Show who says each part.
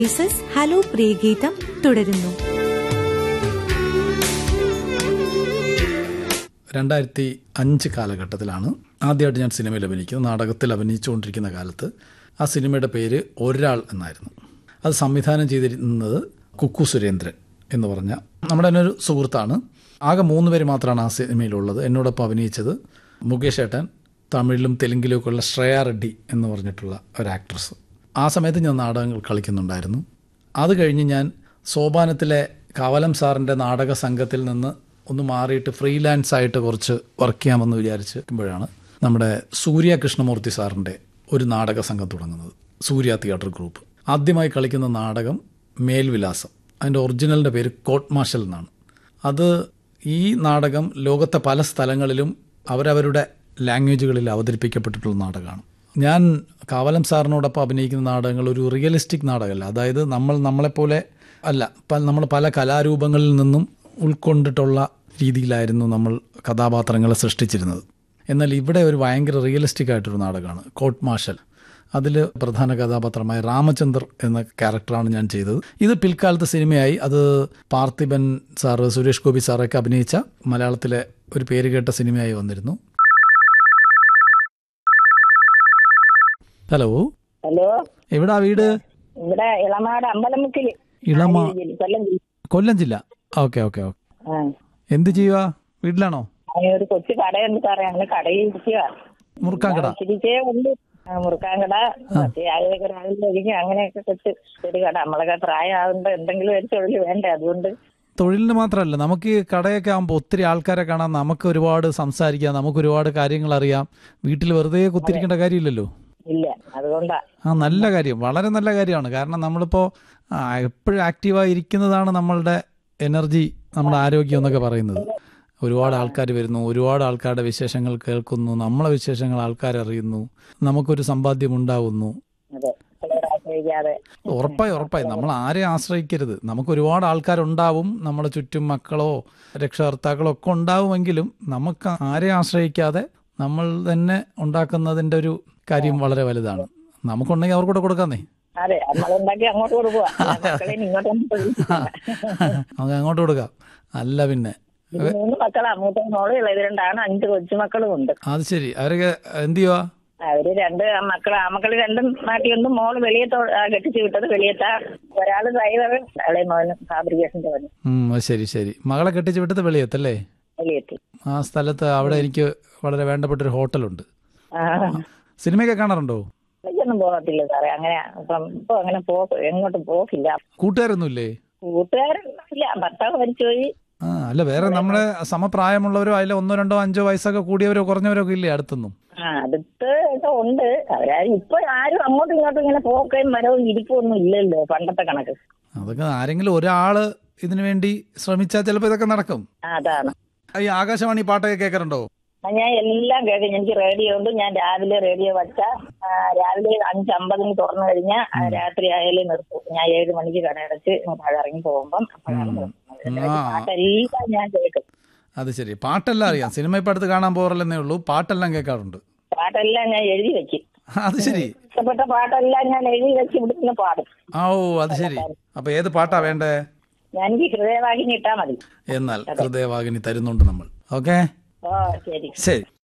Speaker 1: Mises hello പ്രിയഗീതം തുടരുന്നു
Speaker 2: രണ്ടായിരത്തി അഞ്ച് കാലഘട്ടത്തിലാണ് ആദ്യമായിട്ട് ഞാൻ സിനിമയിൽ അഭിനയിക്കുന്നത് നാടകത്തിൽ അഭിനയിച്ചുകൊണ്ടിരിക്കുന്ന കാലത്ത് ആ സിനിമയുടെ പേര് ഒരാൾ എന്നായിരുന്നു അത് സംവിധാനം ചെയ്തിരുന്നത് കുക്കു സുരേന്ദ്രൻ എന്ന് പറഞ്ഞ നമ്മുടെ തന്നെ ഒരു സുഹൃത്താണ് ആകെ മൂന്ന് പേര് മാത്രമാണ് ആ സിനിമയിലുള്ളത് എന്നോടൊപ്പം അഭിനയിച്ചത് മുകേഷ് ഏട്ടൻ തമിഴിലും തെലുങ്കിലും ഒക്കെ ഉള്ള ശ്രേയ റെഡ്ഡി എന്ന് പറഞ്ഞിട്ടുള്ള ഒരു ആക്ട്രസ് ആ സമയത്ത് ഞാൻ നാടകങ്ങൾ കളിക്കുന്നുണ്ടായിരുന്നു അത് കഴിഞ്ഞ് ഞാൻ സോപാനത്തിലെ കാവലം സാറിൻ്റെ നാടക സംഘത്തിൽ നിന്ന് ഒന്ന് മാറിയിട്ട് ഫ്രീലാൻസ് ആയിട്ട് കുറച്ച് വർക്ക് ചെയ്യാമെന്ന് വിചാരിച്ചിരിക്കുമ്പോഴാണ് നമ്മുടെ സൂര്യ കൃഷ്ണമൂർത്തി സാറിൻ്റെ ഒരു നാടക സംഘം തുടങ്ങുന്നത് സൂര്യ തിയേറ്റർ ഗ്രൂപ്പ് ആദ്യമായി കളിക്കുന്ന നാടകം മേൽവിലാസം അതിൻ്റെ ഒറിജിനലിൻ്റെ പേര് കോട്ട് മാർഷൽ എന്നാണ് അത് ഈ നാടകം ലോകത്തെ പല സ്ഥലങ്ങളിലും അവരവരുടെ ലാംഗ്വേജുകളിൽ അവതരിപ്പിക്കപ്പെട്ടിട്ടുള്ള നാടകമാണ് ഞാൻ കാവലം സാറിനോടൊപ്പം അഭിനയിക്കുന്ന നാടകങ്ങൾ ഒരു റിയലിസ്റ്റിക് നാടകമല്ല അതായത് നമ്മൾ നമ്മളെപ്പോലെ അല്ല പ- നമ്മൾ പല കലാരൂപങ്ങളിൽ നിന്നും ഉൾക്കൊണ്ടിട്ടുള്ള രീതിയിലായിരുന്നു നമ്മൾ കഥാപാത്രങ്ങളെ സൃഷ്ടിച്ചിരുന്നത് എന്നാൽ ഇവിടെ ഒരു ഭയങ്കര റിയലിസ്റ്റിക് ആയിട്ടൊരു നാടകമാണ് കോട്ട് മാർഷൽ അതിൽ പ്രധാന കഥാപാത്രമായ രാമചന്ദ്ര എന്ന ക്യാരക്ടറാണ് ഞാൻ ചെയ്തത് ഇത് പിൽക്കാലത്ത് സിനിമയായി അത് പാർത്ഥിബൻ സാറ് സുരേഷ് ഗോപി സാറൊക്കെ അഭിനയിച്ച മലയാളത്തിലെ ഒരു പേരുകേട്ട സിനിമയായി വന്നിരുന്നു ഹലോ
Speaker 3: ഹലോ
Speaker 2: എവിടാ വീട്
Speaker 3: ഇവിടെ ഇളമാട് അമ്പലമുക്കില്
Speaker 2: ഇളമ
Speaker 3: ജില്ല, കൊല്ലം ജില്ല.
Speaker 2: കൊല്ലം ജില്ല ഓക്കെ ഓക്കെ ഓക്കെ
Speaker 3: ആ
Speaker 2: എന്ത് ചെയ്യുക വീട്ടിലാണോ
Speaker 3: അങ്ങനെ ഒരു കൊച്ചു കടയുണ്ട് സാറേ അങ്ങനെ കടയിൽ ഇരിക്കുക
Speaker 2: മുറുക്കാക്കട
Speaker 3: ഇച്ചിരിച്ചേ ഉണ്ട് ആ, മുറുക്കാൻകട രാവിലെയൊക്കെ രാവിലെ ഒഴിഞ്ഞ് അങ്ങനെയൊക്കെ കൊച്ചു ഒരു കട നമ്മളൊക്കെ പ്രായമാകുമ്പോ എന്തെങ്കിലും ഒരു തൊഴിൽ വേണ്ടേ അതുകൊണ്ട്
Speaker 2: തൊഴിലിന് മാത്രമല്ല നമുക്ക് ഈ കടയൊക്കെ ആകുമ്പോൾ ഒത്തിരി ആൾക്കാരെ കാണാം നമുക്ക് ഒരുപാട് സംസാരിക്കാം നമുക്ക് ഒരുപാട് കാര്യങ്ങൾ അറിയാം വീട്ടിൽ വെറുതെ കുത്തിരിക്കേണ്ട കാര്യമില്ലല്ലോ
Speaker 3: ഇല്ല അതുകൊണ്ടാ
Speaker 2: ആ നല്ല കാര്യം വളരെ നല്ല കാര്യമാണ് കാരണം നമ്മളിപ്പോൾ എപ്പോഴും ആക്റ്റീവായി ഇരിക്കുന്നതാണ് നമ്മളുടെ എനർജി നമ്മുടെ ആരോഗ്യം എന്നൊക്കെ പറയുന്നത് ഒരുപാട് ആൾക്കാർ വരുന്നു ഒരുപാട് ആൾക്കാരുടെ വിശേഷങ്ങൾ കേൾക്കുന്നു നമ്മളെ വിശേഷങ്ങൾ ആൾക്കാരറിയുന്നു നമുക്കൊരു സമ്പാദ്യം ഉണ്ടാവുന്നു
Speaker 3: അതെ ചിലരെ ആശ്രയിക്കാതെ
Speaker 2: ഉറപ്പായി ഉറപ്പായി നമ്മൾ ആരെയും ആശ്രയിക്കരുത് നമുക്ക് ഒരുപാട് ആൾക്കാരുണ്ടാവും നമ്മുടെ ചുറ്റും മക്കളോ രക്ഷകർത്താക്കളോ ഒക്കെ ഉണ്ടാവുമെങ്കിലും നമുക്ക് ആരെയും ആശ്രയിക്കാതെ നമ്മൾ തന്നെ ഉണ്ടാക്കുന്നതിൻ്റെ ഒരു കാര്യം വളരെ വലുതാണ് നമുക്കുണ്ടെങ്കിൽ അവർക്കൂടെ കൊടുക്കാന്നേ
Speaker 3: അതെ നമ്മളുണ്ടാക്കി അങ്ങോട്ട് കൊടുക്കുക മക്കളെ ഇങ്ങോട്ടൊന്നും തൊഴിലില്ല.
Speaker 2: നമുക്ക് അങ്ങോട്ട് കൊടുക്കാം അല്ല പിന്നെ
Speaker 3: ഇത് മൂന്ന് മക്കളാ മൂത്ത മോള് ഇളയത് രണ്ടാണ് അഞ്ച് കൊച്ചുമക്കളും ഉണ്ട്
Speaker 2: അത് ശരി അവരൊക്കെ എന്ത് ചെയ്യുക
Speaker 3: അവര് രണ്ട് മക്കള് ആ മക്കള് രണ്ടും നാട്ടിൽ ഒന്നും മോള് വെളിയത്തോ ആ, കെട്ടിച്ചു വിട്ടത് വെളിയത്താ ഒരാള് ഡ്രൈവർ ഇളയ മോനും ഫാബ്രിക്കേഷൻ തോന്നി
Speaker 2: ഉം, അത് ശരി ശരി മകളെ കെട്ടിച്ച് വിട്ടത് വെളിയത്തല്ലേ
Speaker 3: വെളിയെത്തി
Speaker 2: ആ സ്ഥലത്ത് അവിടെ എനിക്ക് വളരെ വേണ്ടപ്പെട്ട ഒരു ഹോട്ടലുണ്ട്
Speaker 3: ആ
Speaker 2: സിനിമയൊക്കെ കാണാറുണ്ടോ
Speaker 3: എനിക്കൊന്നും പോകത്തില്ല സാറേ അങ്ങനെ അപ്പം ഇപ്പൊ അങ്ങനെ പോക്ക് എങ്ങോട്ടും പോക്കില്ല
Speaker 2: കൂട്ടുകാരൊന്നുമില്ലേ
Speaker 3: കൂട്ടുകാരൻ ഇല്ല ഭർത്താവ് മരിച്ചുപോയി
Speaker 2: ആ അല്ല വേറെ നമ്മുടെ സമപ്രായമുള്ളവരോ അതിൽ ഒന്നോ രണ്ടോ അഞ്ചോ വയസ്സൊക്കെ കൂടിയവരോ കുറഞ്ഞവരോ ഒക്കെ ഇല്ലേ അടുത്തൊന്നും
Speaker 3: ആ അടുത്ത് ഒക്കെ ഉണ്ട് അവരാരും ഇപ്പൊ ആരും അങ്ങോട്ടും ഇങ്ങോട്ടും ഇങ്ങനെ പോക്കുകയും വരവും ഇരിപ്പൊന്നും ഇല്ലല്ലോ പണ്ടത്തെ കണക്ക്
Speaker 2: അതൊക്കെ ആരെങ്കിലും ഒരാള് ഇതിനു വേണ്ടി ശ്രമിച്ചാൽ ചിലപ്പോൾ ഇതൊക്കെ നടക്കും
Speaker 3: ആ, അതാണ്
Speaker 2: ഈ ആകാശവാണി പാട്ടൊക്കെ കേൾക്കാറുണ്ടോ
Speaker 3: ആ, ഞാൻ എല്ലാം കേൾക്കും എനിക്ക് റേഡിയോ ഉണ്ട് ഞാൻ രാവിലെ റേഡിയോ വച്ച രാവിലെ അഞ്ചമ്പതിന് തുറന്നു കഴിഞ്ഞാൽ രാത്രി ആയാലും നിർത്തും ഞാൻ ഏഴ് മണിക്ക് കടയടച്ച് താഴെ ഇറങ്ങി പോകുമ്പം അപ്പോഴാണ് നിർത്തുന്നത്
Speaker 2: ആ.
Speaker 3: പാട്ടെല്ലാം ഞാൻ കേൾക്കും
Speaker 2: അത് ശരി പാട്ടെല്ലാം അറിയാം സിനിമ ഇപ്പം അടുത്ത് കാണാൻ പോകാറില്ലെന്നേ ഉള്ളൂ പാട്ടെല്ലാം കേൾക്കാറുണ്ട്
Speaker 3: പാട്ടെല്ലാം ഞാൻ എഴുതി വെക്കും
Speaker 2: അത് ശരി
Speaker 3: ഇഷ്ടപ്പെട്ട പാട്ടെല്ലാം ഞാൻ എഴുതി വെച്ച് ഇവിടുന്ന് പാടും
Speaker 2: ആ ഓ അത് ശരി അപ്പൊ ഏത് പാട്ടാ വേണ്ടേ
Speaker 3: ഞാൻ എനിക്ക് ഹൃദയവാഹിനി ഇട്ടാ മതി
Speaker 2: എന്നാൽ ഹൃദയവാഹിനി തരുന്നുണ്ട് നമ്മൾ ഓക്കെ
Speaker 3: ഓ ശരി
Speaker 2: ശരി